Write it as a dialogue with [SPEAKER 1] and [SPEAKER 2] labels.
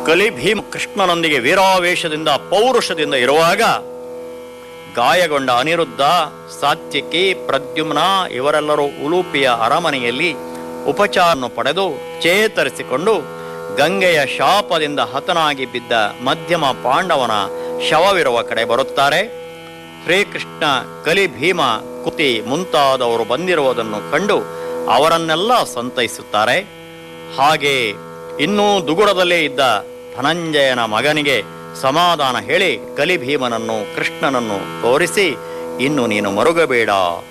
[SPEAKER 1] ಕಲಿ ಭೀಮ ಕೃಷ್ಣನೊಂದಿಗೆ ವೀರಾವೇಶದಿಂದ ಪೌರುಷದಿಂದ ಇರುವಾಗ ಗಾಯಗೊಂಡ ಅನಿರುದ್ಧ ಸಾತ್ಯಕಿ ಪ್ರದ್ಯುಮ್ನ ಇವರೆಲ್ಲರೂ ಉಲೂಪಿಯ ಅರಮನೆಯಲ್ಲಿ ಉಪಚಾರವನ್ನು ಪಡೆದು ಚೇತರಿಸಿಕೊಂಡು ಗಂಗೆಯ ಶಾಪದಿಂದ ಹತನಾಗಿ ಬಿದ್ದ ಮಧ್ಯಮ ಪಾಂಡವನ ಶವವಿರುವ ಕಡೆ ಬರುತ್ತಾರೆ ಶ್ರೀಕೃಷ್ಣ ಕಲಿ ಭೀಮ ಕುತಿ ಮುಂತಾದವರು ಬಂದಿರುವುದನ್ನು ಕಂಡು ಅವರನ್ನೆಲ್ಲ ಸಂತೈಸುತ್ತಾರೆ ಹಾಗೆ ಇನ್ನೂ ದುಗುಡದಲ್ಲೇ ಇದ್ದ ಧನಂಜಯನ ಮಗನಿಗೆ ಸಮಾಧಾನ ಹೇಳಿ ಕಲಿಭೀಮನನ್ನು ಕೃಷ್ಣನನ್ನು ತೋರಿಸಿ ಇನ್ನು ನೀನು ಮರುಗಬೇಡ